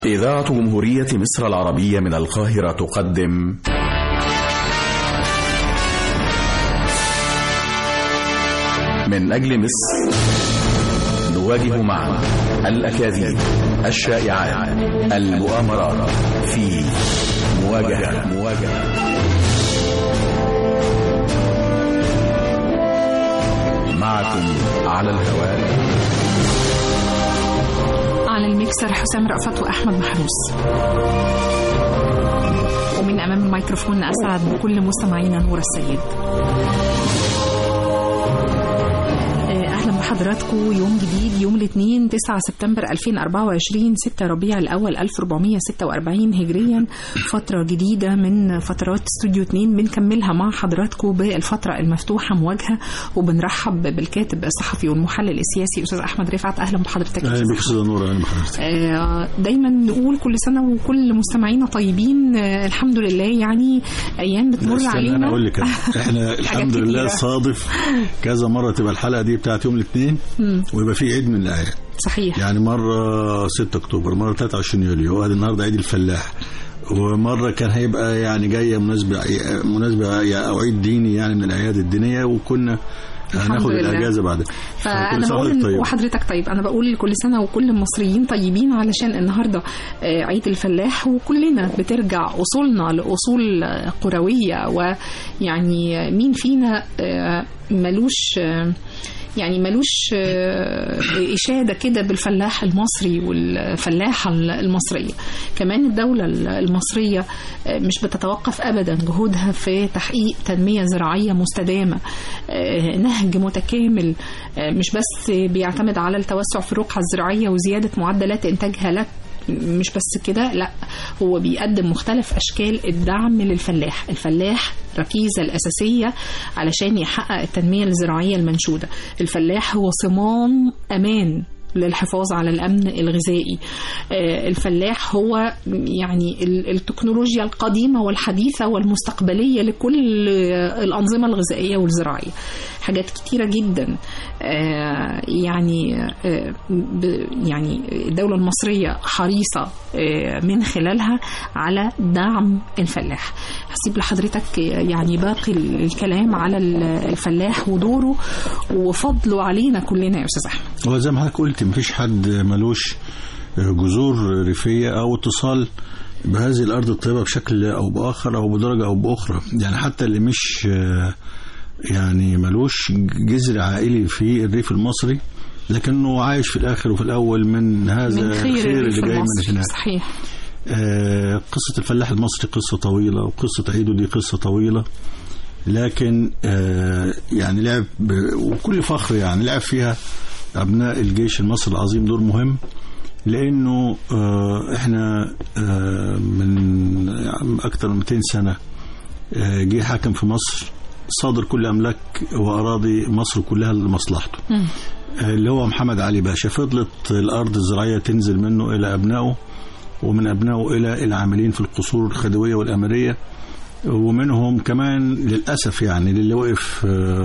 إذاعة جمهورية مصر العربية من القاهرة تقدم من أجل مصر نواجه معا الأكاذيب الشائعات المؤامرات في مواجهة مواجهة معكم على الهواء على الميكسر حسام رأفت وأحمد محروس ومن أمام الميكروفون أسعد بكل مستمعينا نور السيد اهلا بحضراتكم يوم جديد يوم الاثنين 9 سبتمبر 2024 6 ربيع الاول 1446 هجريا فتره جديده من فترات استوديو 2 بنكملها مع حضراتكم بالفتره المفتوحه مواجهه وبنرحب بالكاتب الصحفي والمحلل السياسي استاذ احمد رفعت اهلا بحضرتك اهلا بك استاذ نور اهلا بحضرتك آه دايما نقول كل سنه وكل مستمعينا طيبين آه الحمد لله يعني ايام بتمر علينا انا اقول لك احنا الحمد لله صادف كذا مره تبقى الحلقه دي بتاعت يوم الاثنين ويبقى في عيد من الاعياد صحيح يعني مره 6 اكتوبر مره 23 يوليو وهذا النهارده عيد الفلاح ومره كان هيبقى يعني جايه مناسبه مناسبه او عيد ديني يعني من الاعياد الدينيه وكنا هناخد الاجازه بعدها فانا بقول طيب. وحضرتك طيب انا بقول كل سنه وكل المصريين طيبين علشان النهارده عيد الفلاح وكلنا بترجع اصولنا لاصول قرويه ويعني مين فينا ملوش يعني ملوش إشادة كده بالفلاح المصري والفلاحة المصرية كمان الدولة المصرية مش بتتوقف أبدا جهودها في تحقيق تنمية زراعية مستدامة نهج متكامل مش بس بيعتمد على التوسع في الرقعة الزراعية وزيادة معدلات إنتاجها لا مش بس كده لا هو بيقدم مختلف اشكال الدعم للفلاح الفلاح الركيزه الاساسيه علشان يحقق التنميه الزراعيه المنشوده الفلاح هو صمام امان للحفاظ على الامن الغذائي الفلاح هو يعني التكنولوجيا القديمه والحديثه والمستقبليه لكل الانظمه الغذائيه والزراعيه حاجات كتيره جدا يعني يعني الدوله المصريه حريصه من خلالها على دعم الفلاح هسيب لحضرتك يعني باقي الكلام على الفلاح ودوره وفضله علينا كلنا يا استاذ احمد هو زي ما حضرتك قلت مفيش حد ملوش جذور ريفيه او اتصال بهذه الارض الطيبه بشكل او باخر او بدرجه او باخرى يعني حتى اللي مش يعني ملوش جذر عائلي في الريف المصري لكنه عايش في الاخر وفي الاول من هذا من خير الخير اللي جاي من هناك صحيح آه قصه الفلاح المصري قصه طويله وقصه عيده دي قصه طويله لكن آه يعني لعب وكل فخر يعني لعب فيها ابناء الجيش المصري العظيم دور مهم لانه آه احنا آه من اكثر من 200 سنه آه جه حاكم في مصر صادر كل املاك واراضي مصر كلها لمصلحته اللي هو محمد علي باشا فضلت الارض الزراعيه تنزل منه الى ابنائه ومن ابنائه الى العاملين في القصور الخديويه والامريه ومنهم كمان للاسف يعني للي وقف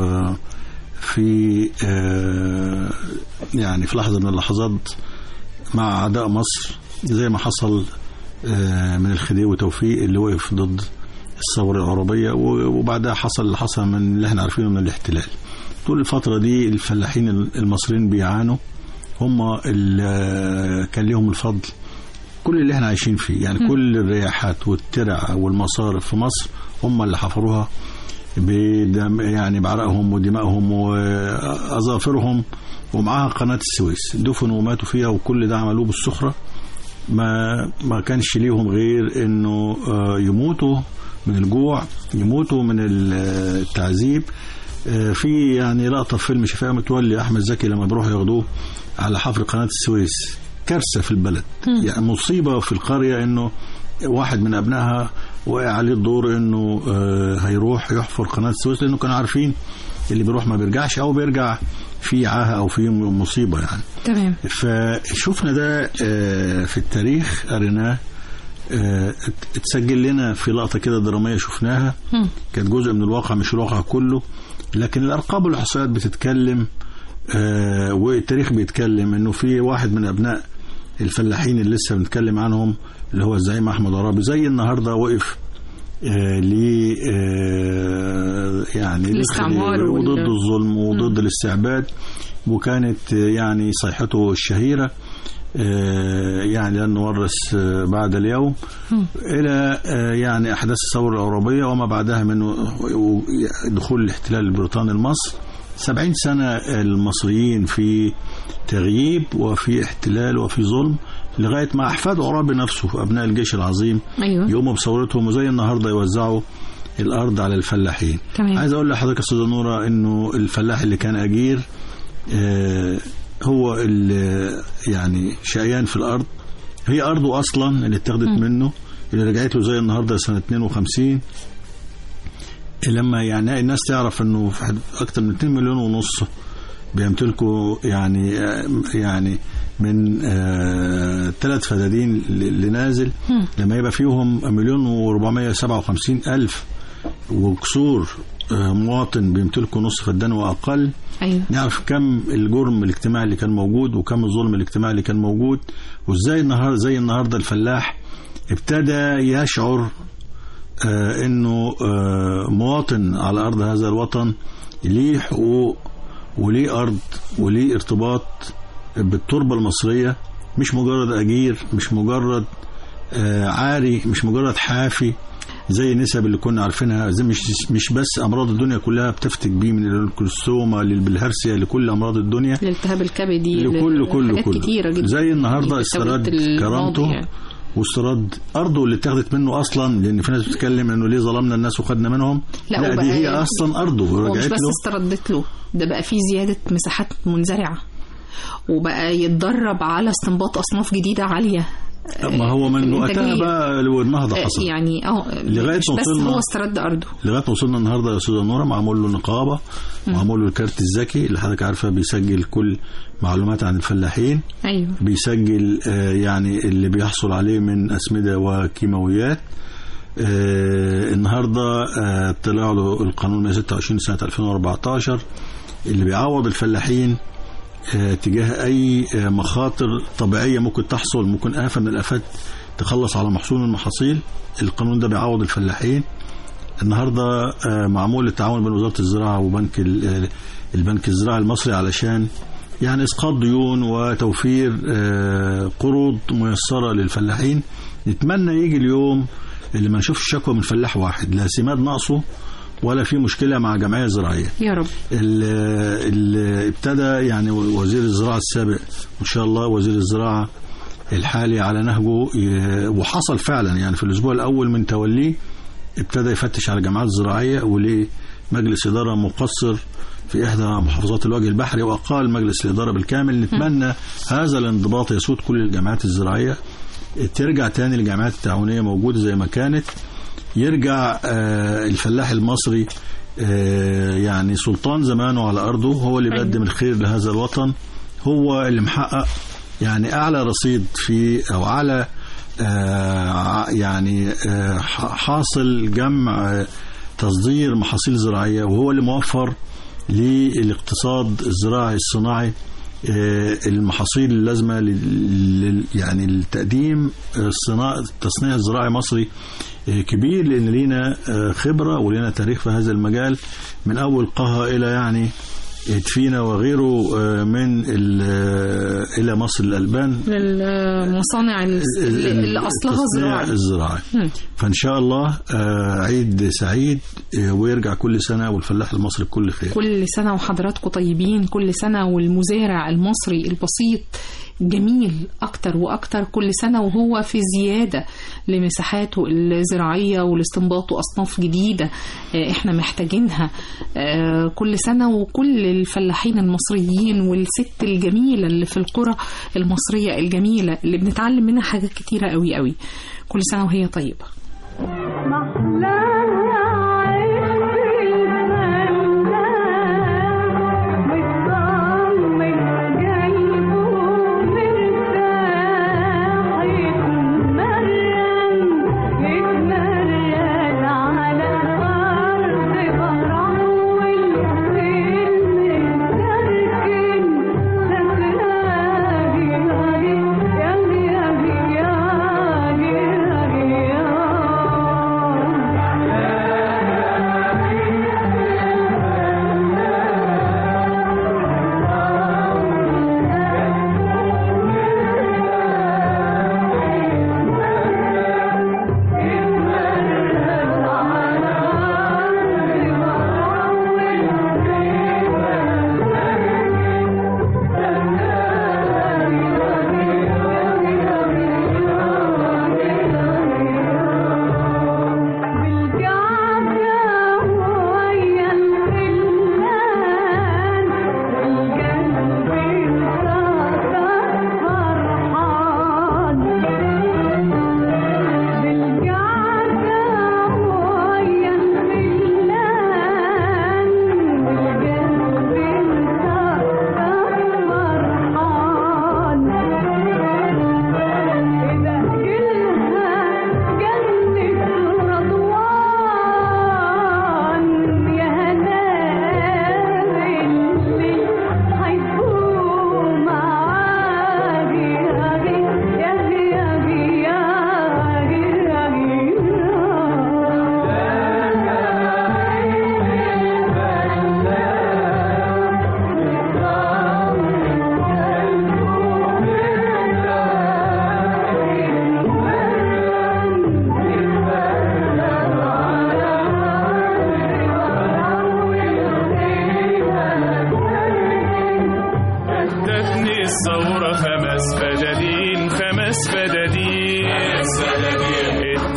في يعني في لحظه من اللحظات مع اعداء مصر زي ما حصل من الخديوي توفيق اللي وقف ضد الثورة العربية وبعدها حصل اللي حصل من اللي احنا عارفينه من الاحتلال طول الفترة دي الفلاحين المصريين بيعانوا هم اللي كان لهم الفضل كل اللي احنا عايشين فيه يعني م. كل الرياحات والترع والمصارف في مصر هم اللي حفروها بدم يعني بعرقهم ودمائهم واظافرهم ومعاها قناه السويس دفنوا وماتوا فيها وكل ده عملوه بالسخره ما ما كانش ليهم غير انه يموتوا من الجوع يموتوا من التعذيب في يعني لقطه في فيلم شفاء متولي احمد زكي لما بيروحوا ياخدوه على حفر قناه السويس كارثه في البلد يعني مصيبه في القريه انه واحد من ابنائها وقع عليه الدور انه هيروح يحفر قناه السويس لانه كانوا عارفين اللي بيروح ما بيرجعش او بيرجع في عاهه او في مصيبه يعني تمام فشفنا ده في التاريخ قريناه اتسجل لنا في لقطه كده دراميه شفناها كانت جزء من الواقع مش الواقع كله لكن الارقام والاحصائيات بتتكلم والتاريخ بيتكلم انه في واحد من ابناء الفلاحين اللي لسه بنتكلم عنهم اللي هو الزعيم احمد عرابي زي النهارده وقف آه ل آه يعني الاستعمار وال- وضد الظلم وضد الاستعباد وكانت آه، يعني صيحته الشهيره آه، يعني لن نورث آه، بعد اليوم الى آه، يعني احداث الثوره الاوروبيه وما بعدها من و- دخول الاحتلال البريطاني لمصر سبعين سنة المصريين في تغييب وفي احتلال وفي ظلم لغاية ما أحفاد عرابي نفسه أبناء الجيش العظيم ايوه يقوموا بثورتهم وزي النهارده يوزعوا الارض على الفلاحين تمام. عايز اقول لحضرتك يا استاذه نوره انه الفلاح اللي كان اجير آه، هو اللي يعني شقيان في الارض هي ارضه اصلا اللي اتاخدت منه اللي رجعت له زي النهارده سنه 52 لما يعني الناس تعرف انه في حد- اكتر من 2 مليون ونص بيمتلكوا يعني آه، يعني من ثلاث فدادين ل- لنازل لما يبقى فيهم مليون و457 الف وكسور آه، مواطن بيمتلكوا نص فدان واقل ايوه نعرف كم الجرم الاجتماعي اللي كان موجود وكم الظلم الاجتماعي اللي كان موجود وازاي النهارده زي النهارده الفلاح ابتدى يشعر آه انه آه مواطن على ارض هذا الوطن ليه حقوق وليه ارض وليه ارتباط بالتربه المصريه مش مجرد اجير مش مجرد آه عاري مش مجرد حافي زي النسب اللي كنا عارفينها زي مش مش بس امراض الدنيا كلها بتفتك بيه من الكلثومه للبلهارسيا لكل امراض الدنيا الالتهاب الكبدي لكل كله حاجات كله كتيره جدا زي النهارده في استراد التوقيت الماضي كرامته يعني. واستراد ارضه اللي اتاخدت منه اصلا لان في ناس بتتكلم انه ليه ظلمنا الناس وخدنا منهم لا، لا وبقى دي هي يعني اصلا ارضه هو مش ورجعت بس له استردت له ده بقى فيه زيادة مساحات منزرعة وبقى يتدرب على استنباط أصناف جديدة عالية ما هو من وقتها الإنتاجية. بقى والنهضه آه، حصل يعني اه لغاية مش ما بس وصلنا- هو استرد أرضه لغايه ما وصلنا النهارده يا استاذه نوره معمول له نقابه معمول له الكارت الذكي اللي حضرتك عارفه بيسجل كل معلومات عن الفلاحين أيوه بيسجل آه، يعني اللي بيحصل عليه من أسمدة وكيماويات آه، النهارده آه، طلع له القانون 126 سنة 2014 اللي بيعوض الفلاحين آه، تجاه أي آه، مخاطر طبيعية ممكن تحصل ممكن آفة من الآفات تخلص على محصول المحاصيل القانون ده بيعوض الفلاحين النهارده آه، معمول التعاون بين وزاره الزراعه وبنك ال- آه، البنك الزراعي المصري علشان يعني اسقاط ديون وتوفير آه، قروض ميسره للفلاحين نتمنى يجي اليوم اللي ما نشوفش شكوى من فلاح واحد لا سماد ناقصه ولا في مشكله مع جمعيه زراعيه يا رب ال- ال- ابتدى يعني وزير الزراعة السابق وإن شاء الله وزير الزراعة الحالي على نهجه ي- وحصل فعلا يعني في الأسبوع الأول من توليه ابتدى يفتش على الجامعات الزراعية وليه مجلس إدارة مقصر في إحدى محافظات الوجه البحري وأقال مجلس الإدارة بالكامل نتمنى هذا الانضباط يسود كل الجامعات الزراعية ترجع تاني الجامعات التعاونية موجودة زي ما كانت يرجع آه، الفلاح المصري آه، يعني سلطان زمانه على أرضه هو اللي أيوة. بيقدم الخير لهذا الوطن هو اللي محقق يعني أعلى رصيد في أو أعلى آه، يعني آه، ح- حاصل جمع آه، تصدير محاصيل زراعية وهو اللي موفر للاقتصاد الزراعي الصناعي آه، المحاصيل اللازمة لل- لل- يعني لتقديم الصناعة التصنيع الزراعي المصري آه، كبير لأن لينا آه، خبرة ولينا تاريخ في هذا المجال من أول قها إلى يعني دفينة وغيره آه، من ال- آه، إلى مصر الألبان للمصانع اللي اللي أصلها التصنيع زراعي الزراعي مم. فإن شاء الله آه، عيد سعيد آه، ويرجع كل سنة والفلاح المصري بكل خير كل سنة وحضراتكم طيبين كل سنة والمزارع المصري البسيط جميل أكتر وأكتر كل سنة وهو في زيادة لمساحاته الزراعية والاستنباط وأصناف جديدة آه، إحنا محتاجينها آه، كل سنة وكل الفلاحين المصريين والست الجميلة اللي في القرى المصرية الجميلة اللي بنتعلم منها حاجات كتيرة قوي قوي كل سنة وهي طيبة Yeah.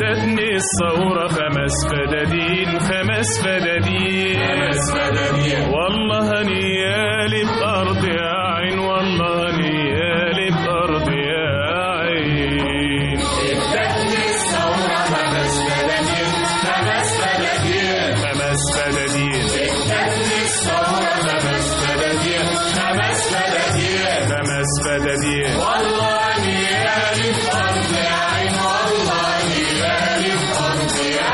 فاتتني الثورة خمس فدادين خمس فدادين خمس فدادين والله نيالي بأرض يا عين والله نيالي بأرض يا عين فاتتني الثورة خمس فدادين خمس فدادين خمس فدادين فاتتني الثورة خمس فدادين خمس فدادين خمس فدادين والله نيالي بأرض يا عين والله نيالي بأرض يا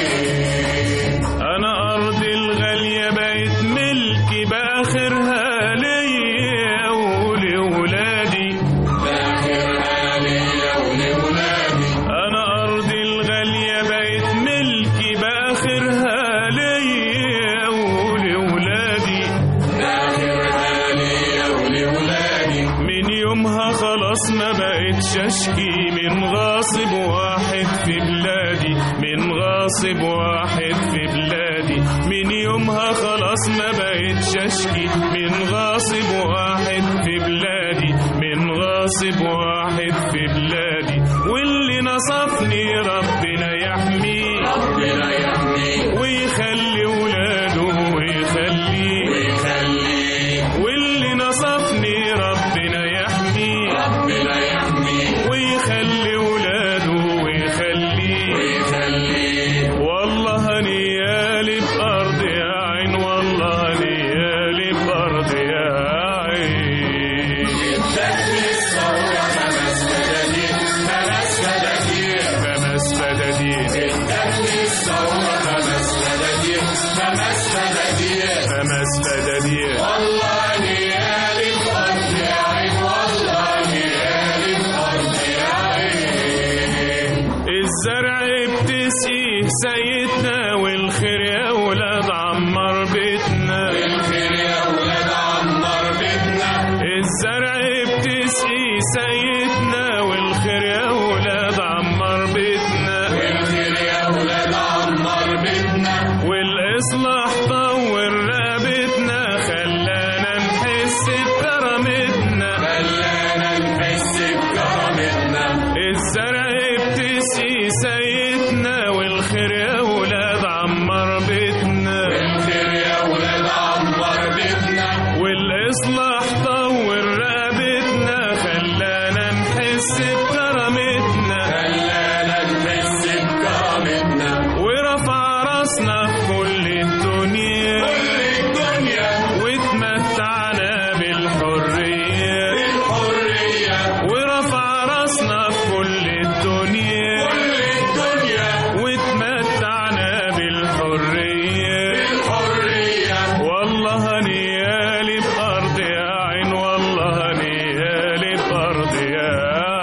عين أنا أرضي الغالية بقت ملكي بآخرها ليا ولولادي بآخرها ليا ولولادي أنا أرضي الغالية بقت ملكي بآخرها ليا ولولادي بآخرها ليا ولولادي من يومها خلاص ما بقتش اشكي من غاصب واحد في بلادي من غاصب واحد في بلادي من يومها خلاص ما بقتش اشكي من غاصب واحد في بلادي من غاصب واحد في بلادي واللي نصفني ربنا يحميه ربنا يحميه ويخلي ولاده ويخليه ويخليه واللي نصفني ربنا يحميه ربنا يحميه ويخلي ولاده ويخليه ويخليه والله نيالي بأرض يا عين والله نيالي بأرض يا عين ادتني الثورة خمس فدادين خمس فدادين خمس فدادين ادتني الثورة خمس فدادين خمس فدادين خمس فدادين والله نيالي بأرض يا عين والله نيالي بأرض يا عين الزرع بتسقيه سيدنا والخير يا ولاد عمر بيتنا الخير يا ولاد عمر بيتنا الزرع بتسقيه سيدنا والخير يا ولاد عمر بيتنا الخير يا ولاد عمر بيتنا والاصلاح طور رقبتنا خلانا نحس بكرامتنا خلانا نحس بكرامتنا الزرع بتسقي سيدنا والخير يا ولاد عمر بيتنا الخير يا ولاد عمر بيتنا والاصلاح طور رقبتنا خلانا نحس بكرامتنا خلانا نحس بكرامتنا ورفع راسنا في كل الدنيا كل الدنيا واتمتعنا بالحرية بالحرية ورفع راسنا في كل الدنيا كل الدنيا واتمتعنا بالحرية بالحرية والله نيالي بأرض يا عين والله نيالي بأرض يا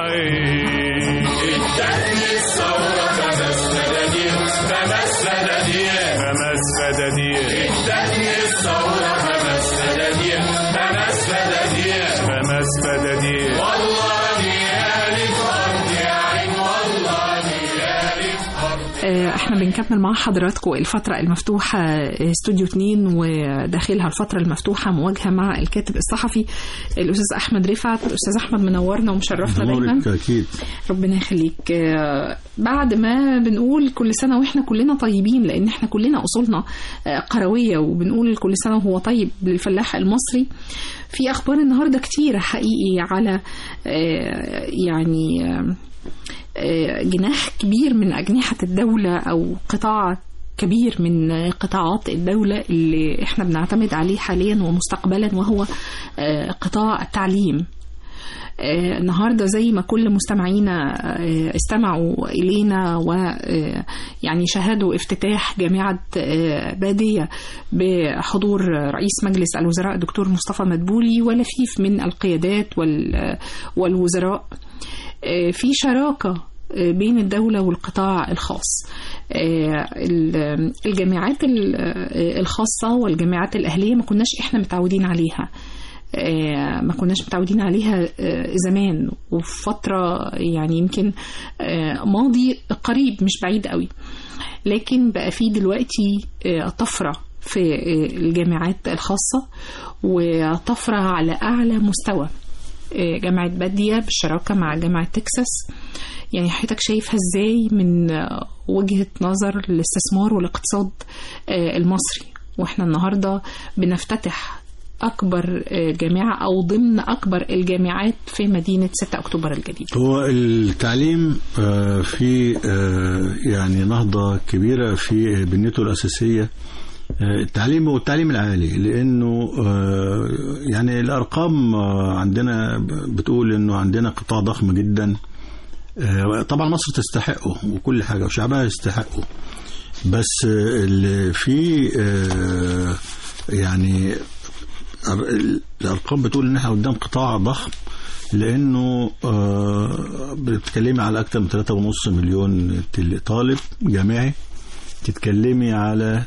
عين ادتني الثورة خمس فدادين خمس فدادين خمس فدادين ادتني الثورة خمس فدادين خمس فدادين خمس فدادين والله نيالي بأرض يا عين والله نيالي بأرض آه، احنا بنكمل مع حضراتكم الفترة المفتوحة آه، استوديو 2 وداخلها الفترة المفتوحة مواجهة مع الكاتب الصحفي الأستاذ أحمد رفعت الأستاذ أحمد منورنا ومشرفنا دايما نورك اكيد ربنا يخليك آه، بعد ما بنقول كل سنة وإحنا كلنا طيبين لأن إحنا كلنا أصولنا آه، قروية وبنقول كل سنة وهو طيب للفلاح المصري في أخبار النهاردة كتيرة حقيقي على آه، يعني آه، آه، جناح كبير من أجنحة الدولة أو قطاع كبير من قطاعات الدولة اللي احنا بنعتمد عليه حاليا ومستقبلا وهو آه، قطاع التعليم آه، النهارده زي ما كل مستمعينا آه، استمعوا الينا ويعني شاهدوا افتتاح جامعه آه، باديه بحضور رئيس مجلس الوزراء الدكتور مصطفى مدبولي ولفيف من القيادات وال- والوزراء آه، في شراكه آه، بين الدولة والقطاع الخاص آه، ال- الجامعات ال- آه، الخاصة والجامعات الأهلية ما كناش إحنا متعودين عليها آه، ما كناش متعودين عليها آه، زمان وفي فترة يعني يمكن آه، ماضي قريب مش بعيد قوي لكن بقى في دلوقتي آه، طفرة في آه، الجامعات الخاصة وطفرة على أعلى مستوى جامعة بادية بالشراكة مع جامعة تكساس يعني حضرتك شايفها ازاي من وجهة نظر الاستثمار والاقتصاد المصري واحنا النهاردة بنفتتح أكبر جامعة أو ضمن أكبر الجامعات في مدينة 6 أكتوبر الجديد هو التعليم في يعني نهضة كبيرة في بنيته الأساسية التعليم والتعليم العالي لانه يعني الارقام عندنا بتقول انه عندنا قطاع ضخم جدا طبعا مصر تستحقه وكل حاجه وشعبها يستحقه بس اللي في يعني الارقام بتقول ان احنا قدام قطاع ضخم لانه بتتكلمي على اكثر من 3.5 مليون طالب جامعي تتكلمي على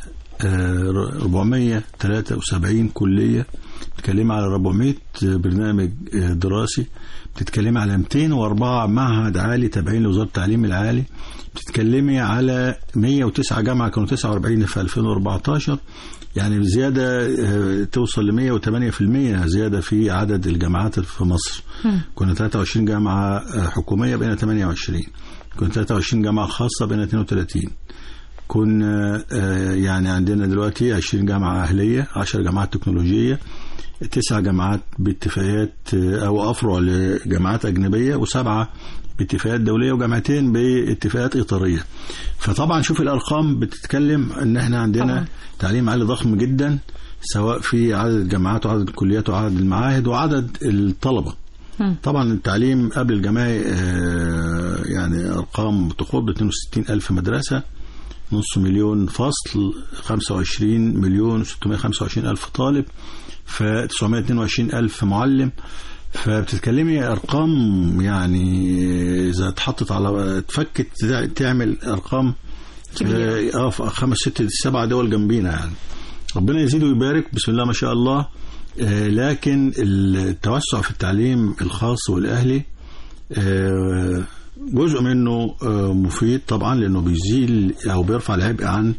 473 كلية بتتكلمي على 400 برنامج دراسي بتتكلمي على 204 معهد عالي تابعين لوزارة التعليم العالي بتتكلمي على 109 جامعة كانوا 49 في 2014 يعني زيادة توصل ل 108% زيادة في عدد الجامعات في مصر كنا 23 جامعة حكومية بقينا 28 كنا 23 جامعة خاصة بقينا 32 كنا يعني عندنا دلوقتي 20 جامعة أهلية 10 جامعات تكنولوجية تسع جامعات باتفاقيات أو أفرع لجامعات أجنبية وسبعة باتفاقيات دولية وجامعتين باتفاقيات إطارية فطبعا شوف الأرقام بتتكلم إن إحنا عندنا طبعا. تعليم عالي ضخم جدا سواء في عدد الجامعات وعدد الكليات وعدد المعاهد وعدد الطلبة طبعا التعليم قبل الجامعي يعني أرقام تخوض 62 ألف مدرسة نص مليون فصل 25 مليون 625 ألف طالب ف 922 ألف معلم فبتتكلمي أرقام يعني إذا اتحطت على اتفكت تعمل أرقام اه خمس ست سبع دول جنبينا يعني ربنا يزيد ويبارك بسم الله ما شاء الله آه لكن التوسع في التعليم الخاص والأهلي آه جزء منه مفيد طبعا لانه بيزيل او بيرفع العبء عن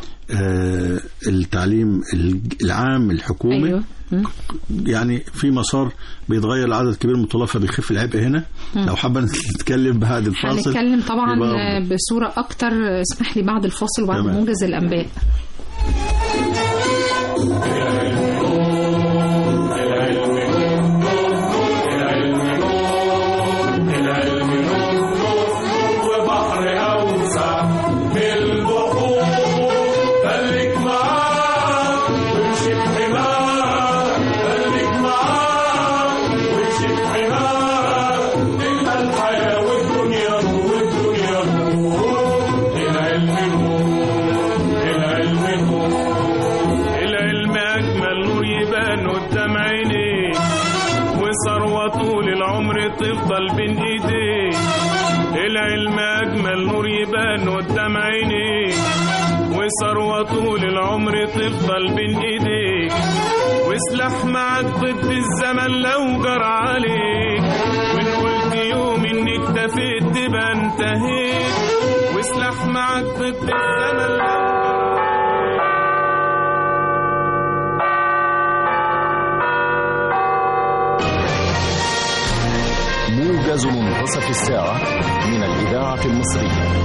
التعليم العام الحكومي أيوة. يعني في مسار بيتغير العدد كبير من الطلاب فبيخف العبء هنا م. لو حابه نتكلم بعد الفاصل هنتكلم طبعا بصوره اكتر اسمح لي بعد الفاصل وبعد موجز الانباء ثروة طول العمر تفضل بين ايديك واسلح معاك ضد الزمن لو جرى عليك وان قلت يوم انك تفيت تبقى انتهيت واسلح معاك ضد الزمن لو موجز منتصف الساعة من الإذاعة المصرية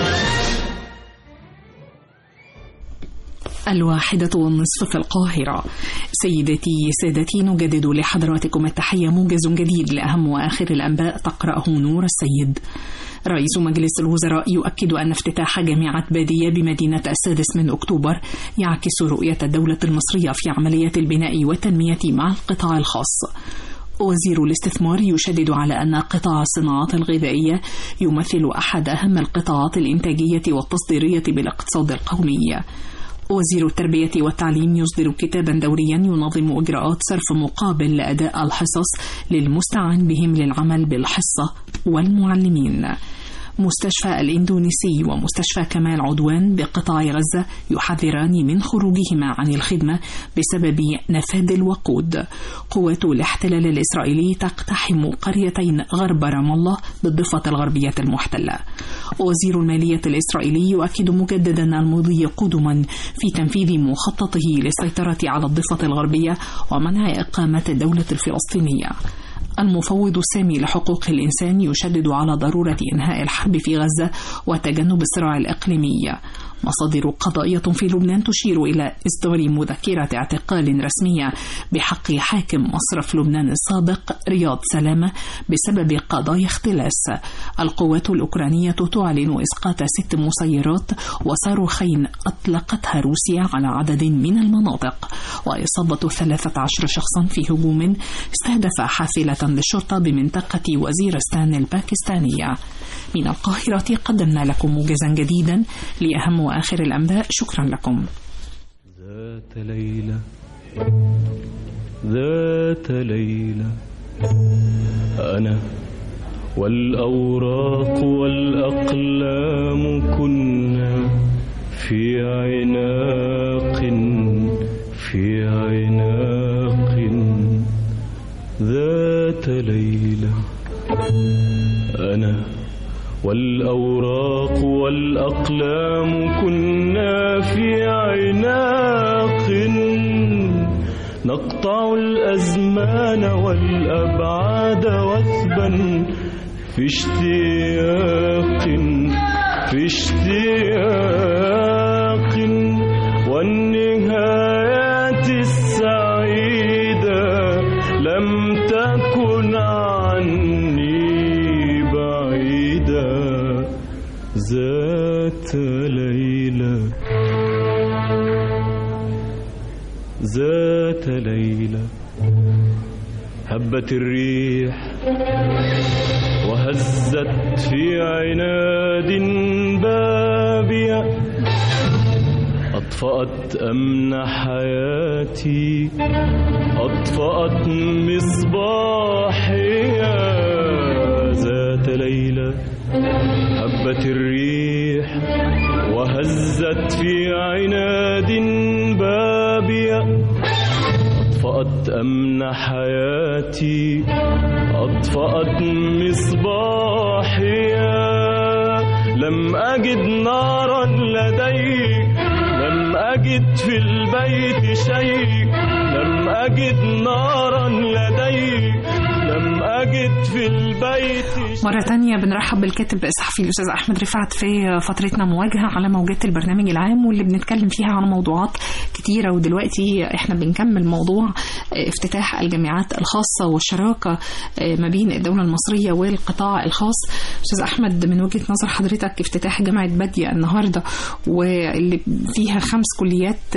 الواحدة والنصف في القاهرة سيدتي سادتي نجدد لحضراتكم التحية موجز جديد لأهم وآخر الأنباء تقرأه نور السيد رئيس مجلس الوزراء يؤكد أن افتتاح جامعة بادية بمدينة السادس من أكتوبر يعكس رؤية الدولة المصرية في عملية البناء والتنمية مع القطاع الخاص وزير الاستثمار يشدد على أن قطاع الصناعات الغذائية يمثل أحد أهم القطاعات الإنتاجية والتصديرية بالاقتصاد القومي وزير التربية والتعليم يصدر كتابا دوريا ينظم إجراءات صرف مقابل لأداء الحصص للمستعان بهم للعمل بالحصة والمعلمين مستشفى الاندونيسي ومستشفى كمال عدوان بقطاع غزه يحذران من خروجهما عن الخدمه بسبب نفاذ الوقود. قوات الاحتلال الاسرائيلي تقتحم قريتين غرب رام الله بالضفه الغربيه المحتله. وزير الماليه الاسرائيلي يؤكد مجددا المضي قدما في تنفيذ مخططه للسيطره على الضفه الغربيه ومنع اقامه الدوله الفلسطينيه. المفوض السامي لحقوق الإنسان يشدد على ضرورة إنهاء الحرب في غزة وتجنب الصراع الإقليمي مصادر قضائية في لبنان تشير إلى إصدار مذكرة اعتقال رسمية بحق حاكم مصرف لبنان السابق رياض سلامة بسبب قضايا اختلاس القوات الأوكرانية تعلن إسقاط ست مسيرات وصاروخين أطلقتها روسيا على عدد من المناطق وإصابة 13 شخصا في هجوم استهدف حافلة للشرطة بمنطقة وزيرستان الباكستانية من القاهرة قدمنا لكم موجزا جديدا لأهم وآخر الأنباء شكرا لكم ذات ليلة ذات ليلة أنا والأوراق والأقلام كنا في عناق في عناق ذات ليلة أنا والأوراق والأقلام كنا في عناق نقطع الأزمان والأبعاد وثبا في اشتياق في اشتياق والنهايات السعيدة لم تكن عني بعيدة ذات ليلة ذات ليلة هبت الريح وهزت في عناد بابية أطفأت أمن حياتي أطفأت مصباحي ذات ليلة هبت الريح وهزت في عناد بابية أطفأت أمن حياتي أطفأت مصباحي لم أجد نارا لدي لم أجد في البيت شيء لم أجد نارا لدي لم أجد في البيت شيء مرة تانية بنرحب بالكاتب الصحفي الأستاذ أحمد رفعت في فترتنا مواجهة على موجات البرنامج العام واللي بنتكلم فيها عن موضوعات كتيرة ودلوقتي احنا بنكمل موضوع افتتاح الجامعات الخاصة والشراكة ما بين الدولة المصرية والقطاع الخاص أستاذ أحمد من وجهة نظر حضرتك افتتاح جامعة بادية النهاردة واللي فيها خمس كليات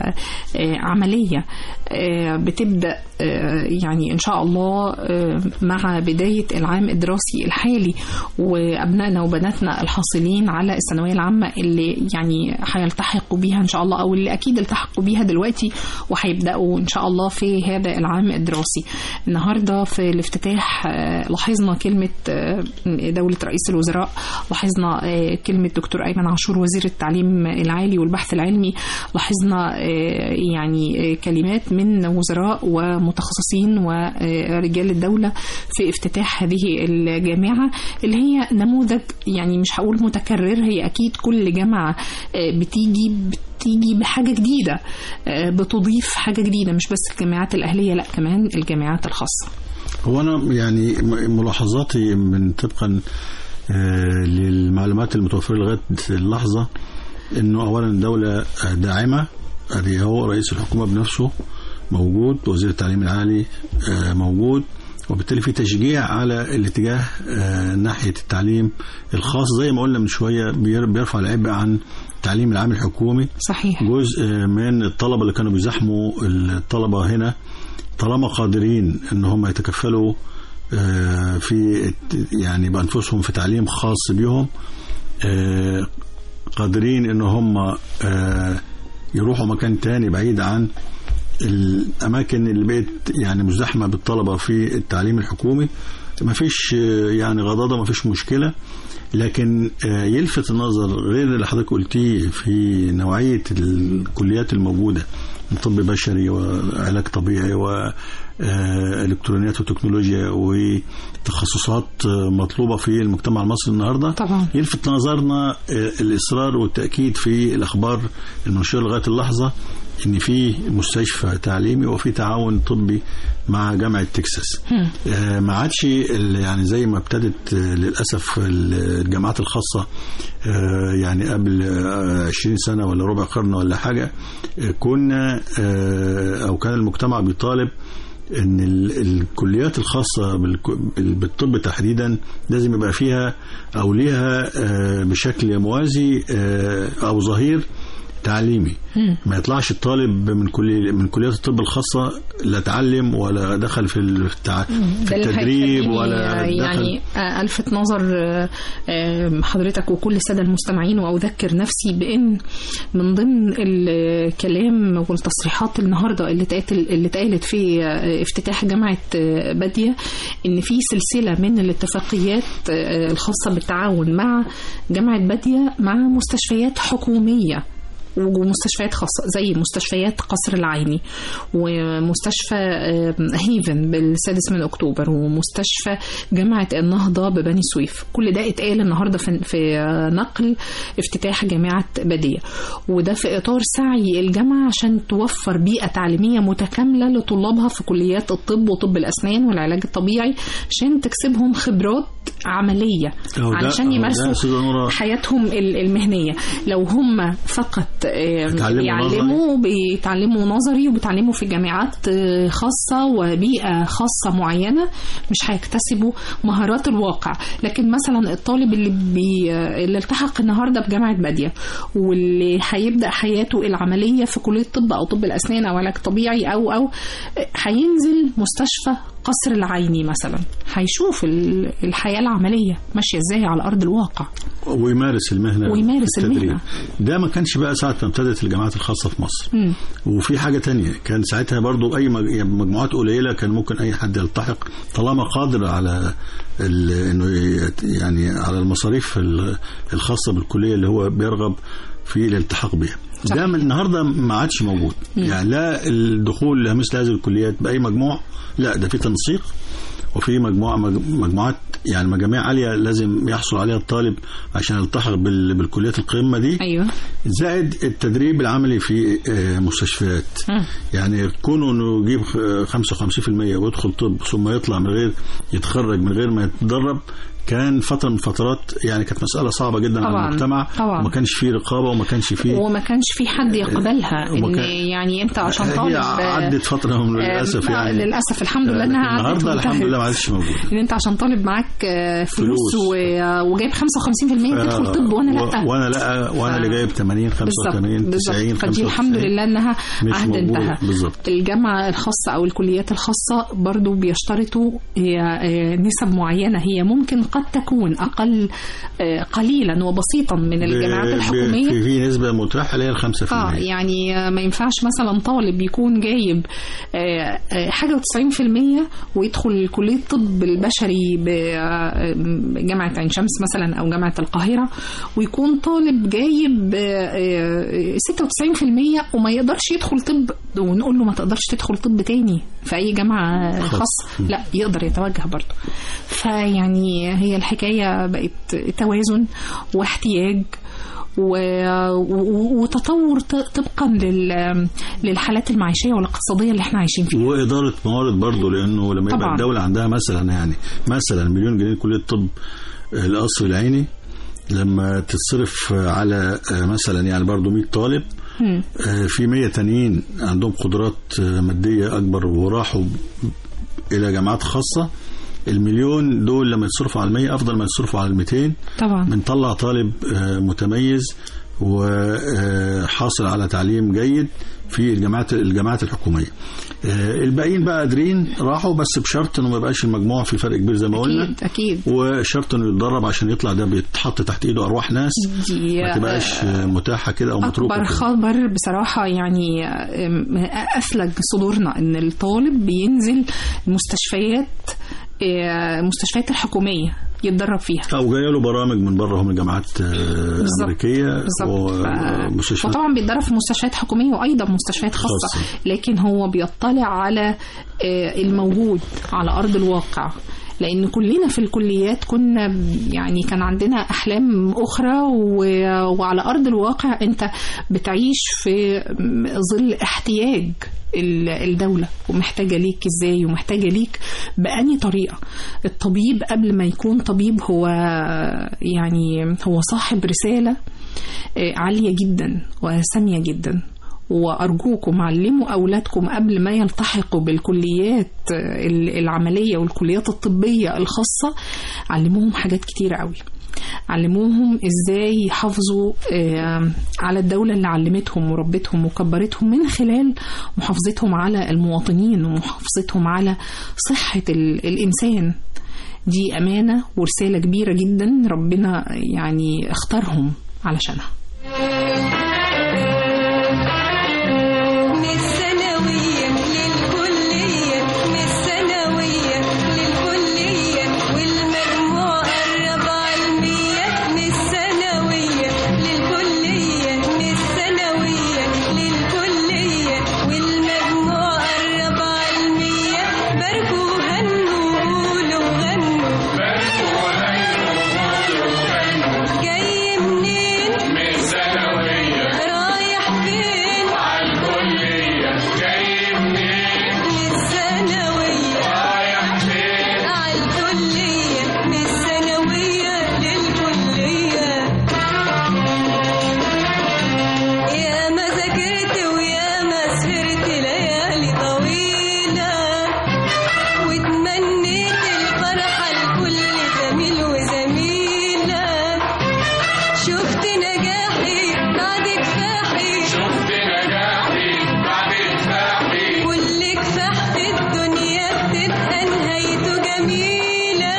عملية بتبدأ يعني إن شاء الله مع بداية العام الدراسي الحالي وأبنائنا وبناتنا الحاصلين على الثانوية العامة اللي يعني هيلتحقوا بيها إن شاء الله أو اللي أكيد التحقوا بيها دلوقتي وهيبدأوا إن شاء الله في هذا العام الدراسي النهاردة في الافتتاح لاحظنا كلمة دولة رئيس الوزراء لاحظنا كلمة دكتور أيمن عاشور وزير التعليم العالي والبحث العلمي لاحظنا يعني كلمات من وزراء ومتخصصين ورجال الدولة في افتتاح هذه الجامعة اللي هي نموذج يعني مش هقول متكرر هي أكيد كل جامعة بتيجي بتيجي بحاجة جديدة بتضيف حاجة جديدة مش بس الجامعات الأهلية لا كمان الجامعات الخاصة هو أنا يعني ملاحظاتي من طبقا للمعلومات المتوفرة لغاية اللحظة انه اولا الدولة داعمة ادي هو رئيس الحكومة بنفسه موجود وزير التعليم العالي موجود وبالتالي في تشجيع على الاتجاه ناحية التعليم الخاص زي ما قلنا من شوية بيرفع العبء عن التعليم العام الحكومي صحيح جزء من الطلبة اللي كانوا بيزاحموا الطلبة هنا طالما قادرين ان هم يتكفلوا في يعني بانفسهم في تعليم خاص بيهم قادرين ان هم يروحوا مكان تاني بعيد عن الاماكن اللي بقت يعني مزدحمه بالطلبه في التعليم الحكومي ما فيش يعني غضاضه ما فيش مشكله لكن يلفت النظر غير اللي حضرتك قلتيه في نوعيه الكليات الموجوده من طب بشري وعلاج طبيعي آه، الكترونيات وتكنولوجيا وتخصصات آه، مطلوبه في المجتمع المصري النهارده طبعا. يلفت نظرنا آه، الاصرار والتاكيد في الاخبار المنشوره لغايه اللحظه ان في مستشفى تعليمي وفي تعاون طبي مع جامعه تكساس آه، ما عادش ال- يعني زي ما ابتدت آه، للاسف ال- الجامعات الخاصه آه، يعني قبل آه، 20 سنه ولا ربع قرن ولا حاجه آه، كنا آه، او كان المجتمع بيطالب ان ال- الكليات الخاصه بالك- بال- بالطب تحديدا لازم يبقى فيها او ليها آه، بشكل موازي آه، او ظهير تعليمي ما يطلعش الطالب من كلية من كليات الطب الخاصة لا اتعلم ولا دخل في التع... في ده اللي التدريب هيخليني، ولا آه، يعني دخل آه، الفت نظر آه، آه، حضرتك وكل الساده المستمعين واذكر نفسي بان من ضمن الكلام والتصريحات النهارده اللي اتقالت اللي اتقالت في آه، افتتاح جامعه آه، باديه ان في سلسله من الاتفاقيات آه، الخاصه بالتعاون مع جامعه باديه مع مستشفيات حكوميه ومستشفيات خاصة زي مستشفيات قصر العيني ومستشفى آه، هيفن بالسادس من أكتوبر ومستشفى جامعة النهضة ببني سويف كل ده اتقال النهاردة في في آه، نقل افتتاح جامعة بدية وده في إطار سعي الجامعة عشان توفر بيئة تعليمية متكاملة لطلابها في كليات الطب وطب الأسنان والعلاج الطبيعي عشان تكسبهم خبرات عملية أهو ده- علشان أهو ده يا يمارسوا أستاذة نورة. حياتهم ال- المهنية لو هم فقط آه، بيتعلموا بيعلموا بيتعلموا نظري وبيتعلموا في جامعات آه، خاصة وبيئة خاصة معينة مش هيكتسبوا مهارات الواقع لكن مثلا الطالب اللي بي اللي التحق النهاردة بجامعة بادية واللي هيبدأ حياته العملية في كلية طب أو طب الأسنان أو علاج طبيعي أو أو آه، هينزل مستشفى قصر العيني مثلا هيشوف ال- الحياة العملية ماشية ازاي على أرض الواقع ويمارس المهنة ويمارس في التدريب. المهنة. ده ما كانش بقى ساعة ما ابتدت الجامعات الخاصة في مصر مم. وفي حاجة تانية كان ساعتها برضو أي مج- يعني مجموعات قليلة كان ممكن أي حد يلتحق طالما قادر على ال- إنه يت- يعني على المصاريف ال- الخاصة بالكلية اللي هو بيرغب في الالتحاق بها صح. ده من النهارده ما عادش موجود يعني لا الدخول لمثل هذه الكليات بأي مجموع لا ده في تنسيق وفي مجموعة مج- مجموعات يعني مجاميع عالية لازم يحصل عليها الطالب عشان يلتحق بال- بالكليات القمة دي أيوه زائد التدريب العملي في آه، مستشفيات مم. يعني كونه انه يجيب خ- 55% ويدخل طب ثم يطلع من غير يتخرج من غير ما يتدرب كان فتره من فترات يعني كانت مساله صعبه جدا على طبعاً، المجتمع طبعاً. وما كانش فيه رقابه وما كانش فيه وما كانش في حد يقبلها ان وكان- يعني انت عشان طالب هي عدت فتره من للاسف آه، يعني للاسف الحمد لله انها عدت النهارده الحمد وانتهت. لله ما عادش موجود ان انت عشان طالب معاك آه، فلوس, فلوس. و- وجايب 55% تدخل طب وانا لا و- وانا لا وانا اللي جايب 80 85 90 فدي الحمد 95. لله انها مش عهد موجود. انتهى بالظبط. الجامعه الخاصه او الكليات الخاصه برضو بيشترطوا هي آه، نسب معينه هي ممكن قد تكون اقل آه، قليلا وبسيطا من الجامعات ب- ب- الحكوميه في, في نسبه متاحه اللي هي ال 5% اه يعني آه، ما ينفعش مثلا طالب يكون جايب آه، آه، حاجه و90% ويدخل كليه الطب البشري بجامعه عين شمس مثلا او جامعه القاهره ويكون طالب جايب آه، آه، 96% وما يقدرش يدخل طب ونقول له ما تقدرش تدخل طب تاني في اي جامعه خاص لا يقدر يتوجه برضه فيعني هي الحكايه بقت توازن واحتياج و- و- وتطور ط- طبقا لل- للحالات المعيشيه والاقتصاديه اللي احنا عايشين فيها واداره موارد برضه لانه لما يبقى طبعاً. الدوله عندها مثلا يعني مثلا مليون جنيه كليه طب القصر العيني لما تتصرف على آه، مثلا يعني برضه 100 طالب مم. آه، في 100 تانيين عندهم قدرات آه، ماديه اكبر وراحوا الى جامعات خاصه المليون دول لما يتصرفوا على المية أفضل ما يتصرفوا على الميتين طبعا بنطلع طالب آه، متميز وحاصل على تعليم جيد في الجامعات الجامعات الحكوميه. آه، الباقيين بقى قادرين راحوا بس بشرط انه ما يبقاش المجموع في فرق كبير زي ما قلنا اكيد اكيد وشرط انه يتدرب عشان يطلع ده بيتحط تحت ايده ارواح ناس دي ما تبقاش آه، متاحه كده او متروكه أكبر كده. خبر بصراحة يعني أم، أفلج صدورنا إن الطالب بينزل المستشفيات آه، المستشفيات الحكومية يتدرب فيها او جايه له برامج من بره هم الجامعات آه، امريكيه بالظبط ف... ومستشفيات وطبعا بيتدرب في مستشفيات حكوميه وايضا مستشفيات خاصه خاصة. لكن هو بيطلع على آه، الموجود على ارض الواقع لان كلنا في الكليات كنا ب- يعني كان عندنا احلام اخرى و- وعلى ارض الواقع انت بتعيش في ظل احتياج ال- الدولة ومحتاجة ليك ازاي ومحتاجة ليك بأني طريقة الطبيب قبل ما يكون طبيب هو يعني هو صاحب رسالة آه، عالية جدا وسامية جدا وأرجوكم علموا أولادكم قبل ما يلتحقوا بالكليات آه، العملية والكليات الطبية الخاصة علموهم حاجات كتيرة قوي علموهم ازاي يحافظوا آه، على الدولة اللي علمتهم وربتهم وكبرتهم من خلال محافظتهم على المواطنين ومحافظتهم على صحة ال- الإنسان دي أمانة ورسالة كبيرة جدا ربنا يعني اختارهم علشانها من الثانوية للكلية من الثانوية للكلية والمجموع قرب علمية من الثانوية للكلية من الثانوية للكلية والمجموع قرب علمية باركوا هنوا قولوا غنوا جاي منين من ثانوية رايح فين عالكلية جاي منين من الثانوية رايح فين عالكلية من الثانوية للكلية يا ما ذاكرت ويا ما سهرت ليالي طويلة وتمنيت الفرحة لكل زميل وزميلة شفت نجاحي بعد كفاحي شفت نجاحي بعد كفاحي كل كفاح في الدنيا بتبقى نهايته جميلة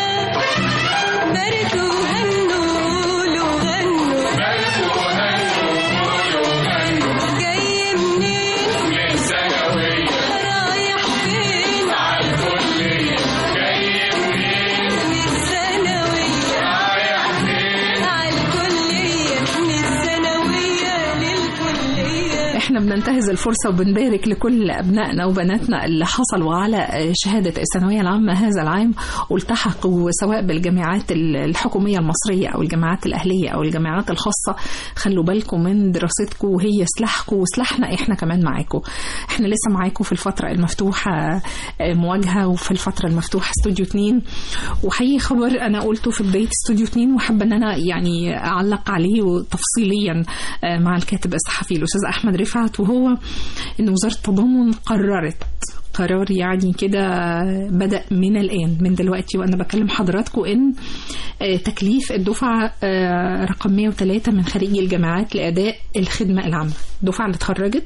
باركوا هنوا قولوا غنوا باركوا هنوا قولوا غنوا جاي منين من ثانوية رايح فين عالكلية جاي منين من الثانوية رايح فين عالكلية من الثانوية للكلية احنا بننتهز الفرصة وبنبارك لكل أبنائنا وبناتنا اللي حصلوا على شهادة الثانوية العامة هذا العام والتحقوا سواء بالجامعات الحكومية المصرية أو الجامعات الأهلية أو الجامعات الخاصة خلوا بالكم من دراستكم وهي سلاحكم وسلاحنا احنا كمان معاكم احنا لسه معاكم في الفترة المفتوحة آه، مواجهة وفي الفترة المفتوحة استوديو 2 وحقيقي خبر أنا قلته في بداية استوديو 2 وحابة أن أنا يعني أعلق عليه تفصيليا آه، مع الكاتب الصحفي الأستاذ أحمد رفعت وهو أن وزارة التضامن قررت قرار يعني كده بدأ من الآن من دلوقتي وأنا بكلم حضراتكم إن آه، تكليف الدفعة آه، رقم 103 من خريجي الجامعات لأداء الخدمة العامة الدفعة اللي اتخرجت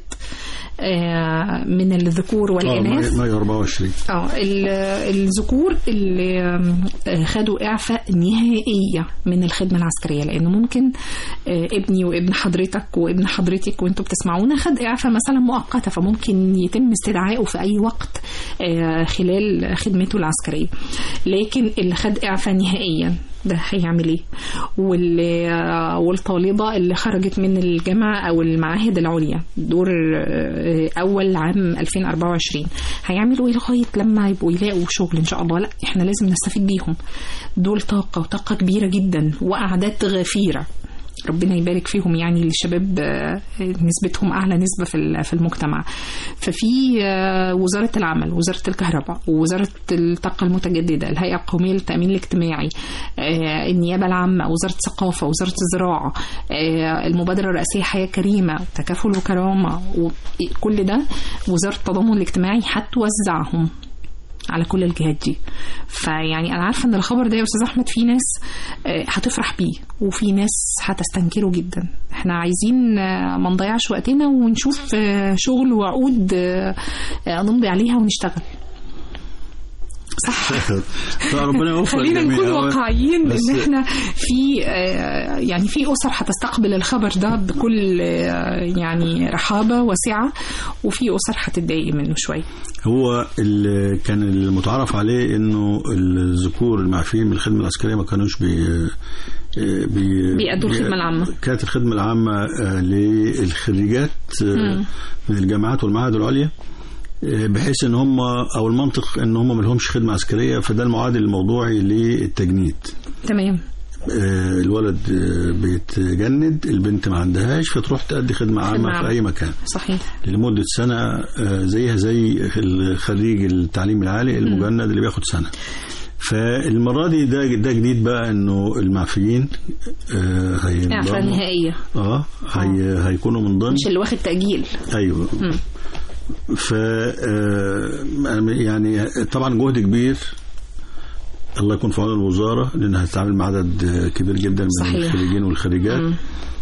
آه، من الذكور اه والإناث ماي 24 اه ال- الذكور اللي آه، خدوا اعفاء نهائيه من الخدمه العسكريه لان ممكن آه، ابني وابن حضرتك وابن حضرتك وانتوا بتسمعونا خد اعفاء مثلا مؤقته فممكن يتم استدعائه في اي وقت آه، خلال خدمته العسكريه لكن اللي خد اعفاء نهائيا ده هيعمل ايه واللي آه، والطالبه اللي خرجت من الجامعه او المعاهد العليا دور آه، اول عام 2024 هيعملوا ايه لغايه لما يبقوا يلاقوا شغل ان شاء الله لا احنا لازم نستفيد بيهم دول طاقه وطاقه كبيره جدا واعداد غفيره ربنا يبارك فيهم يعني الشباب آه، نسبتهم اعلى نسبه في ال- في المجتمع ففي آه، وزاره العمل وزاره الكهرباء ووزاره الطاقه المتجدده الهيئه القوميه للتامين الاجتماعي آه، النيابه العامه وزاره الثقافه وزاره الزراعه آه، المبادره الرئاسيه حياه كريمه تكافل وكرامه وكل ده وزاره التضامن الاجتماعي هتوزعهم على كل الجهات دي فيعني انا عارفه ان الخبر ده يا استاذ احمد في ناس آه، هتفرح بيه وفي ناس هتستنكره جدا احنا عايزين آه، ما نضيعش وقتنا ونشوف آه، شغل وعقود آه، آه، نمضي عليها ونشتغل صح فربنا يوفق خلينا الجميع. نكون هو- واقعيين بس- ان احنا في آه، يعني في اسر هتستقبل الخبر ده بكل آه، يعني رحابه واسعه وفي اسر هتتضايق منه شويه هو اللي كان المتعارف عليه انه الذكور المعفيين من الخدمه العسكريه ما كانوش بي بي بيأدوا الخدمة العامة. كانت الخدمه العامه آه، للخريجات آه، من الجامعات والمعاهد العليا آه، بحيث ان هم او المنطق ان هم ما لهمش خدمه عسكريه فده المعادل الموضوعي للتجنيد تمام آه، الولد آه، بيتجند البنت ما عندهاش فتروح تأدي خدمة عامة عامة. في أي مكان صحيح لمدة سنة آه، زيها زي الخريج التعليم العالي المجند اللي بياخد سنة فالمرة دي ده ده جديد بقى انه المعفيين آه اعفاء هينضموا نهائيه اه هي هيكونوا من ضمن مش اللي واخد تاجيل ايوه ف آه، يعني طبعا جهد كبير الله يكون في عون الوزاره لانها هتتعامل مع عدد آه، كبير جدا من صحيح. الخريجين والخريجات مم.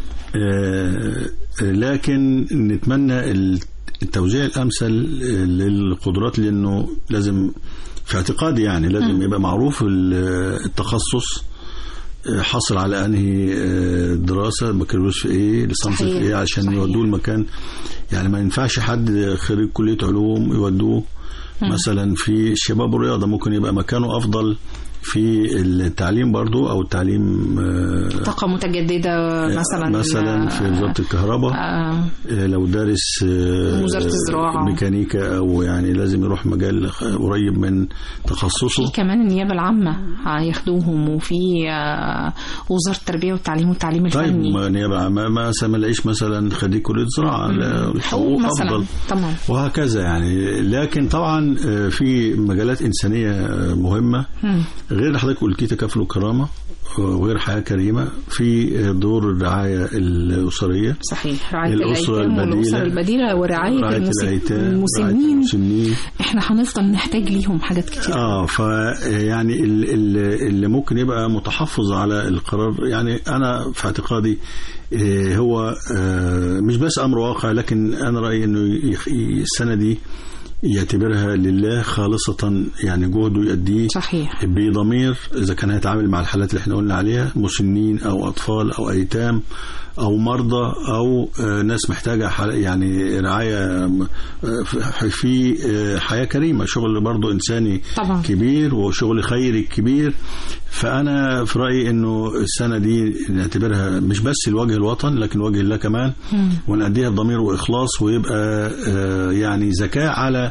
آه، لكن نتمنى التوزيع الامثل للقدرات لانه لازم في اعتقادي يعني لازم يبقى معروف ال- التخصص آه، حصل على انهي آه، دراسه بكالوريوس في ايه ليسانس في صحيح، ايه عشان صحيح. يودوه المكان يعني ما ينفعش حد خريج كليه علوم يودوه مثلا في الشباب والرياضه ممكن يبقى مكانه افضل في التعليم برضو او التعليم آه، طاقه متجدده مثلا مثلا في وزاره الكهرباء آه، آه، لو دارس آه، وزارة الزراعة. ميكانيكا او يعني لازم يروح مجال قريب من تخصصه في كمان النيابه العامه هياخدوهم وفي آه، وزاره التربيه والتعليم والتعليم طيب الفني ما نيابه عامه ما ما نلاقيش مثلا خريج كليه زراعه لا، الحقوق مثلا افضل طبعا وهكذا يعني لكن طبعا آه، في مجالات انسانيه آه، مهمه مم. غير اللي حضرتك قلتيه تكافل وكرامه آه، وغير حياه كريمه في آه، دور الرعايه الاسريه صحيح رعايه الأسرة الايتام والاسر البديلة. البديله ورعايه رعايه المس- الايتام رعاية المسنين المسنين احنا هنفضل نحتاج ليهم حاجات كتير اه ف يعني ال- ال- اللي ممكن يبقى متحفظ على القرار يعني انا في اعتقادي آه، هو آه، مش بس امر واقع لكن انا رايي انه يخ- السنه دي يعتبرها لله خالصة يعني جهده يؤديه صحيح بضمير اذا كان هيتعامل مع الحالات اللي احنا قلنا عليها مسنين او اطفال او ايتام او مرضى او آه، ناس محتاجه حل- يعني رعايه آه، في- في آه، حياه كريمه شغل برضه انساني طبعا. كبير وشغل خيري كبير فانا في رايي انه السنه دي نعتبرها مش بس لوجه الوطن لكن وجه الله كمان ونأديها بضمير واخلاص ويبقى آه، يعني زكاه على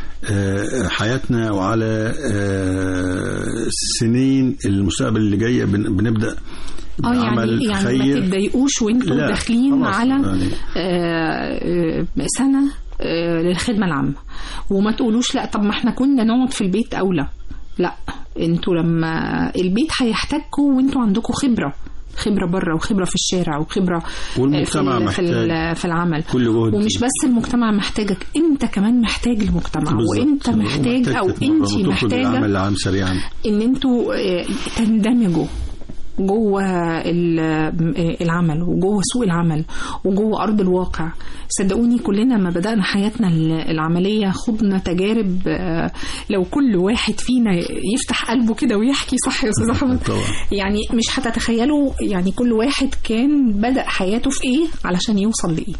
آه، حياتنا وعلى آه، سنين المستقبل اللي جايه بن- بنبدا اه بعمل يعني يعني ما خير تتضايقوش وانتوا لا، داخلين خلاص، على يعني. آه، آه، سنه آه، للخدمه العامه وما تقولوش لا طب ما احنا كنا نقعد في البيت اولى لا انتوا لما البيت هيحتاجكم وانتوا عندكم خبره خبره بره وخبره في الشارع وخبره آه، والمجتمع في, ال- في, محتاج ال- في العمل كل جهد ومش بس المجتمع محتاجك انت كمان محتاج المجتمع بالظبط. وانت محتاج او تتمرن انت وتخرج محتاجه العمل العام سريعا ان انتوا آه، تندمجوا جوه ال- آه، العمل وجوه سوق العمل وجوه ارض الواقع صدقوني كلنا ما بدانا حياتنا ال- العمليه خضنا تجارب آه، لو كل واحد فينا يفتح قلبه كده ويحكي صح يا استاذ احمد طبعا. يعني مش هتتخيلوا يعني كل واحد كان بدا حياته في ايه علشان يوصل لايه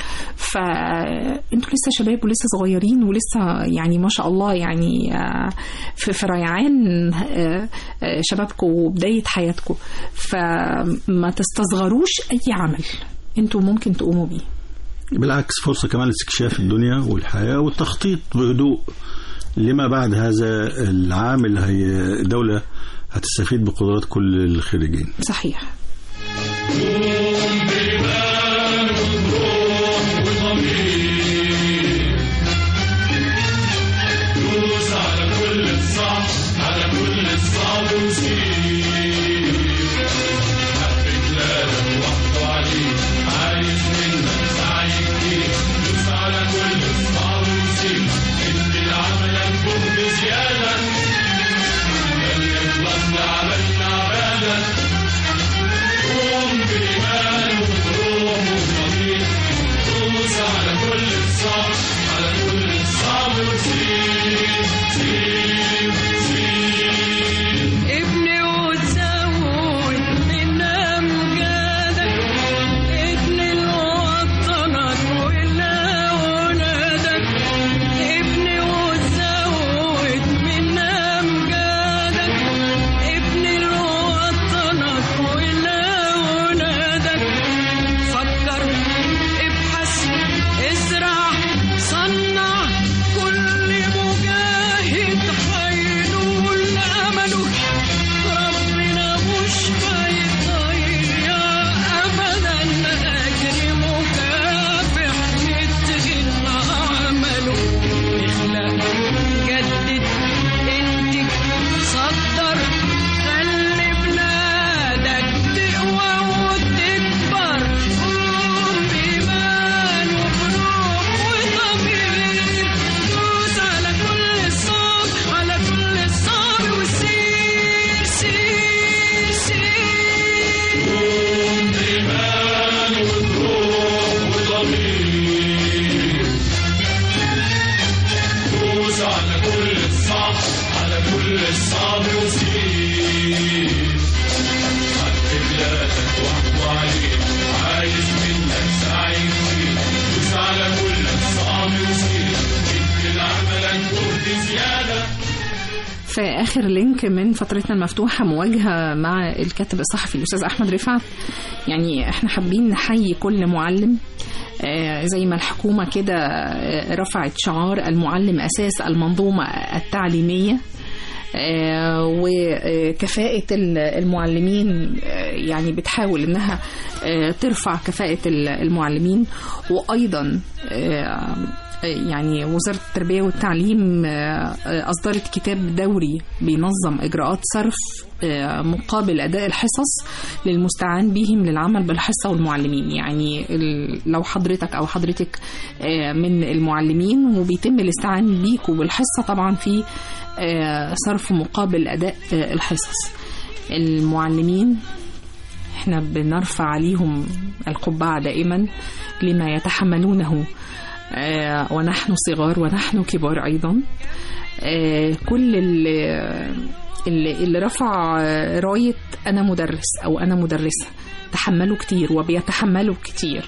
فانتوا لسه شباب ولسه صغيرين ولسه يعني ما شاء الله يعني آه، في في ريعان آه، آه، شبابكم وبدايه حياتكم فما تستصغروش اي عمل انتوا ممكن تقوموا بيه بالعكس فرصة كمان لاستكشاف الدنيا والحياة والتخطيط بهدوء لما بعد هذا العام اللي هي الدولة هتستفيد بقدرات كل الخريجين صحيح دوس على كل الصعب على كل الصعب وسيب حبك لازم وحده عليك عايز منك سعي كتير دوس على كل الصعب وسيب ادي لعملك جهد زيادة خلي خلصنا عملنا عبادة قوم بما في اخر لينك من فترتنا المفتوحه مواجهه مع الكاتب الصحفي الاستاذ احمد رفعت يعني احنا حابين نحيي كل معلم آه، زي ما الحكومه كده آه، رفعت شعار المعلم اساس المنظومه التعليميه آه، وكفاءة ال- المعلمين آه، يعني بتحاول انها آه، ترفع كفاءة ال- المعلمين وايضا آه، يعني وزارة التربية والتعليم آه، آه، أصدرت كتاب دوري بينظم إجراءات صرف آه، مقابل أداء الحصص للمستعان بهم للعمل بالحصة والمعلمين يعني ال- لو حضرتك أو حضرتك آه، من المعلمين وبيتم الاستعان بيكوا بالحصة طبعا في آه، صرف مقابل أداء آه، الحصص المعلمين احنا بنرفع عليهم القبعة دائما لما يتحملونه آه، ونحن صغار ونحن كبار أيضا آه، كل اللي, اللي, اللي رفع آه، راية أنا مدرس أو أنا مدرسة تحملوا كتير وبيتحملوا كتير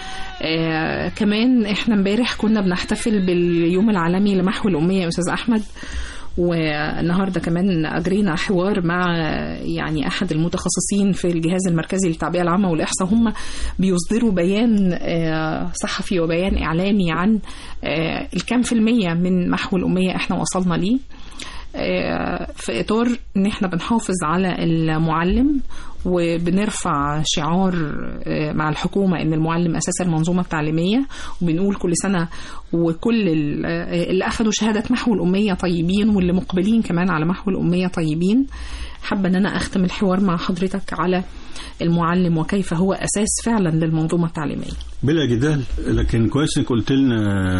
آه كمان احنا امبارح كنا بنحتفل باليوم العالمي لمحو الأمية يا أستاذ أحمد والنهارده كمان اجرينا حوار مع يعني احد المتخصصين في الجهاز المركزي للتعبئه العامه والاحصاء هم بيصدروا بيان آه، صحفي وبيان اعلامي عن آه، الكام في الميه من محو الاميه احنا وصلنا ليه آه، في اطار ان احنا بنحافظ على المعلم وبنرفع شعار آه، مع الحكومه ان المعلم اساس المنظومه التعليميه وبنقول كل سنه وكل ال- آه، اللي اخذوا شهاده محو الاميه طيبين واللي مقبلين كمان على محو الاميه طيبين حابه ان انا اختم الحوار مع حضرتك على المعلم وكيف هو اساس فعلا للمنظومه التعليميه بلا جدال لكن كويس انك قلت لنا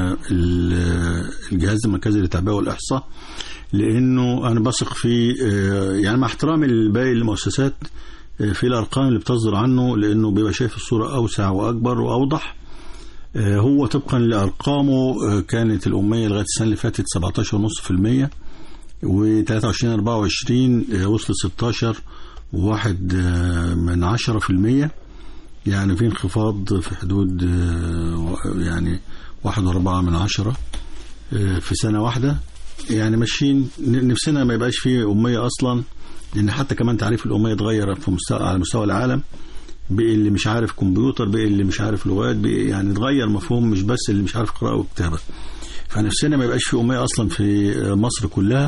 ال- الجهاز المركزي للتعبئه والاحصاء لانه انا بثق في يعني مع احترامي لباقي المؤسسات في الارقام اللي بتصدر عنه لانه بيبقى شايف الصوره اوسع واكبر واوضح هو طبقا لارقامه كانت الاميه لغايه السنه اللي فاتت 17.5% و23 24 وصلت 16 وواحد من عشرة في المية يعني في انخفاض في حدود آه، يعني واحد وأربعة من عشرة آه، في سنة واحدة يعني ماشيين ن- نفسنا ما يبقاش فيه أمية أصلا لأن حتى كمان تعريف الأمية اتغير في مستوى على مستوى العالم بقي اللي مش عارف كمبيوتر بقي اللي مش عارف لغات بقي يعني اتغير مفهوم مش بس اللي مش عارف قراءة وكتابة فنفسنا ما يبقاش فيه أمية أصلا في آه، مصر كلها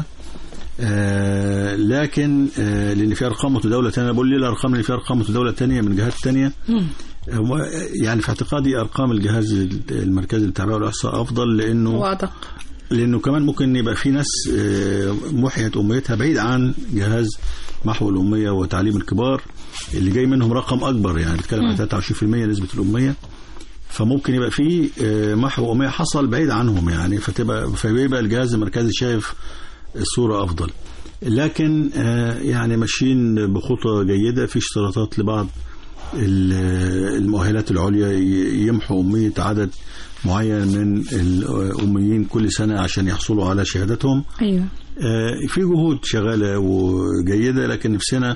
آه لكن آه لان في ارقام متداوله ثانيه بقول ليه الارقام اللي في ارقام متداوله ثانيه من جهات ثانيه آه يعني في اعتقادي ارقام الجهاز المركزي للتعبئه والاحصاء افضل لانه وادق لانه كمان ممكن يبقى في ناس آه، محيت اميتها بعيد عن جهاز محو الاميه وتعليم الكبار اللي جاي منهم رقم اكبر يعني بتكلم عن 23% نسبه الاميه فممكن يبقى في آه، محو اميه حصل بعيد عنهم يعني فتبقى فبيبقى الجهاز المركزي شايف الصوره افضل لكن آه، يعني ماشيين بخطى جيده في اشتراطات لبعض ال- المؤهلات العليا ي- يمحوا أمية عدد معين من الأميين كل سنة عشان يحصلوا على شهادتهم ايوه آه، في جهود شغالة وجيدة لكن نفسنا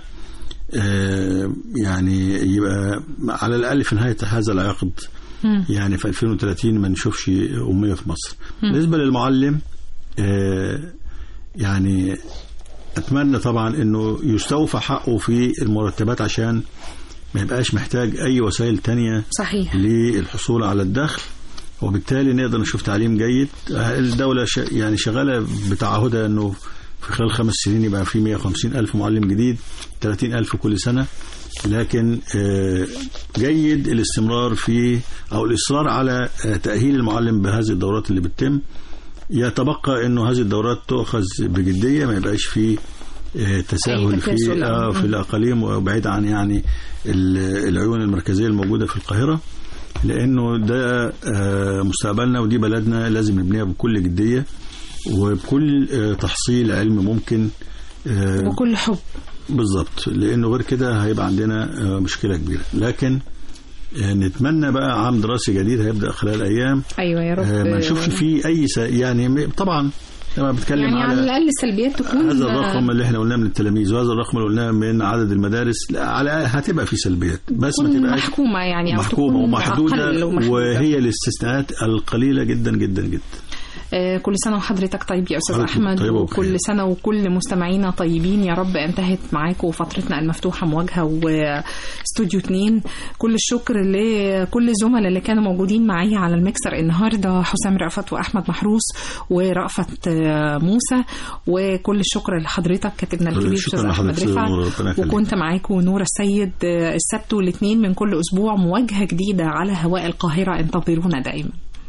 آه، يعني يبقى على الأقل في نهاية هذا العقد مم. يعني في 2030 ما نشوفش أمية في مصر بالنسبة للمعلم آه، يعني أتمنى طبعا أنه يستوفى حقه في المرتبات عشان ما يبقاش محتاج أي وسائل تانية صحيح للحصول على الدخل وبالتالي نقدر نشوف تعليم جيد الدولة ش... يعني شغالة بتعهدها أنه في خلال خمس سنين يبقى في 150 ألف معلم جديد 30 ألف كل سنة لكن آه، جيد الاستمرار في أو الإصرار على آه، تأهيل المعلم بهذه الدورات اللي بتتم يتبقى أنه هذه الدورات تؤخذ بجدية ما يبقاش في آه، تساهل في تكاسل. آه في الأقاليم وبعيد عن يعني ال- العيون المركزية الموجودة في القاهرة لأنه ده آه، مستقبلنا ودي بلدنا لازم نبنيها بكل جدية وبكل آه، تحصيل علم ممكن آه، وكل حب بالظبط لأنه غير كده هيبقى عندنا آه، مشكلة كبيرة لكن آه، نتمنى بقى عام دراسي جديد هيبدأ خلال أيام ايوه يا رب آه، ما نشوفش فيه أي س... يعني م- طبعا لما بتكلم يعني على على الاقل السلبيات تكون هذا الرقم اللي احنا قلناه من التلاميذ وهذا الرقم اللي قلناه من عدد المدارس لا على هتبقى في سلبيات بس ما تكون تبقاش محكومه يعني أو محكومة تكون ومحدودة أقل ومحدودة. وهي الاستثناءات القليلة جدا جدا جدا آه، كل سنة وحضرتك طيب يا أستاذ حضرتك أحمد طيبة وبخير. وكل سنة وكل مستمعينا طيبين يا رب انتهت معاكم فترتنا المفتوحة مواجهة واستوديو 2 كل الشكر لكل الزملاء اللي كانوا موجودين معايا على المكسر النهاردة حسام رأفت وأحمد محروس ورأفت آه، موسى وكل الشكر لحضرتك كاتبنا الكبير شكراً أستاذ أحمد لحضرتك يا رفعت نور، ربنا يخليك. وكنت معاكم نور السيد آه، السبت والاثنين من كل أسبوع مواجهة جديدة على هواء القاهرة انتظرونا دائما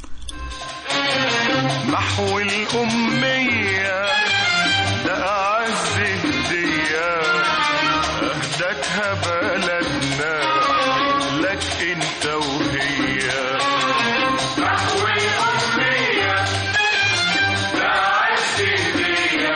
محو الأمية ده أعز هدية أهدتها بلدنا لك أنت وهي محو الأمية ده أعز هدية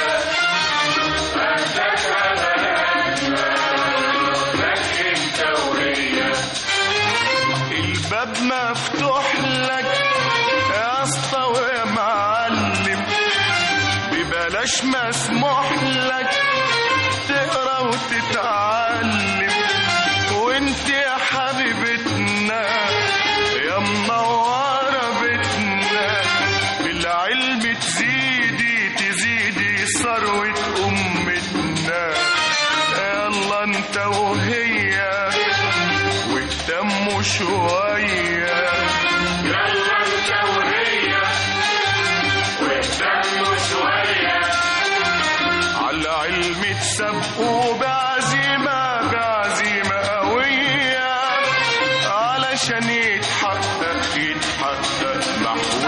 أهدتها بلدنا لك أنت وهي الباب مفتوح لك يا اسطى ويا معلم ببلاش مسموح لك تقرا وتتعلم وانت يا حبيبتنا يا منوره بيتنا بالعلم تزيدي تزيدي ثروه امتنا يلا انت وهي واهتموا شوية يلا انت وهي واهتموا شوية على علم تسبقوا بعزيمة بعزيمة قوية علشان يتحقق يتحقق محو